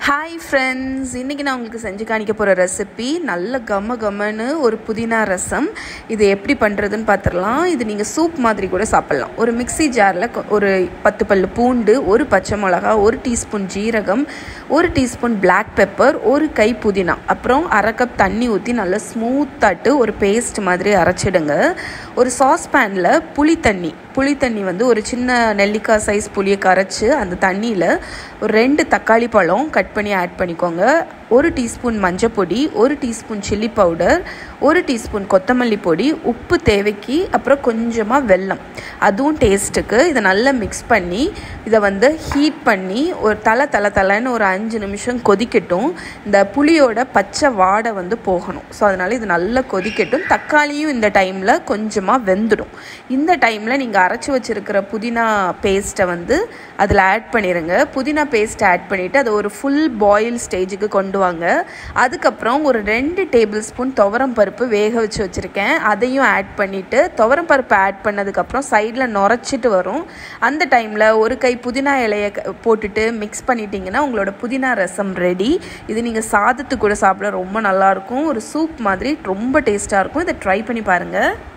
hi friends இன்றைக்கி நான் உங்களுக்கு செஞ்சு காணிக்க போகிற ரெசிபி நல்ல கம்ம கம்மன்னு ஒரு புதினா ரசம் இது எப்படி பண்ணுறதுன்னு பார்த்துடலாம் இது நீங்கள் சூப் மாதிரி கூட சாப்பிட்லாம் ஒரு மிக்ஸி ஜாரில் ஒரு பத்து பல்லு பூண்டு ஒரு பச்சை மிளகா ஒரு டீஸ்பூன் ஜீரகம் ஒரு டீஸ்பூன் பிளாக் பெப்பர் ஒரு கை புதினா அப்புறம் அரை கப் தண்ணி ஊற்றி நல்லா ஸ்மூத்தாட்டு ஒரு பேஸ்ட் மாதிரி அரைச்சிடுங்க ஒரு சாஸ் பேனில் புளி தண்ணி புளி தண்ணி வந்து ஒரு சின்ன நெல்லிக்காய் சைஸ் புளியை கரைச்சி அந்த தண்ணியில் ஒரு ரெண்டு தக்காளி பழம் கட் பண்ணி ஆட் பண்ணிக்கோங்க ஒரு டீஸ்பூன் மஞ்சள் பொடி ஒரு டீஸ்பூன் சில்லி பவுடர் ஒரு டீஸ்பூன் கொத்தமல்லி பொடி உப்பு தேவைக்கு அப்புறம் கொஞ்சமாக வெல்லம் அதுவும் டேஸ்ட்டுக்கு இதை நல்லா மிக்ஸ் பண்ணி இதை வந்து ஹீட் பண்ணி ஒரு தலை தலை தலைன்னு ஒரு அஞ்சு நிமிஷம் கொதிக்கட்டும் இந்த புளியோட பச்சை வாடை வந்து போகணும் ஸோ அதனால் இது நல்லா கொதிக்கட்டும் தக்காளியும் இந்த டைமில் கொஞ்சமாக வெந்துடும் இந்த டைமில் நீங்கள் அரைச்சி வச்சுருக்கிற புதினா பேஸ்ட்டை வந்து அதில் ஆட் பண்ணிடுங்க புதினா பேஸ்ட் ஆட் பண்ணிவிட்டு அதை ஒரு ஃபுல் பாயில் ஸ்டேஜுக்கு கொண்டு வாங்க அதுக்கப்புறம் ஒரு ரெண்டு டேபிள் ஸ்பூன் துவரம் பருப்பு வேக வச்சு வச்சுருக்கேன் அதையும் ஆட் பண்ணிவிட்டு துவரம் பருப்பு ஆட் பண்ணதுக்கப்புறம் சைடில் நுரைச்சிட்டு வரும் அந்த டைமில் ஒரு கை புதினா இலையை போட்டுட்டு மிக்ஸ் பண்ணிட்டீங்கன்னா உங்களோட புதினா ரசம் ரெடி இது நீங்கள் சாதத்து கூட சாப்பிட ரொம்ப நல்லாயிருக்கும் ஒரு சூப் மாதிரி ரொம்ப டேஸ்ட்டாக இருக்கும் இதை ட்ரை பண்ணி பாருங்கள்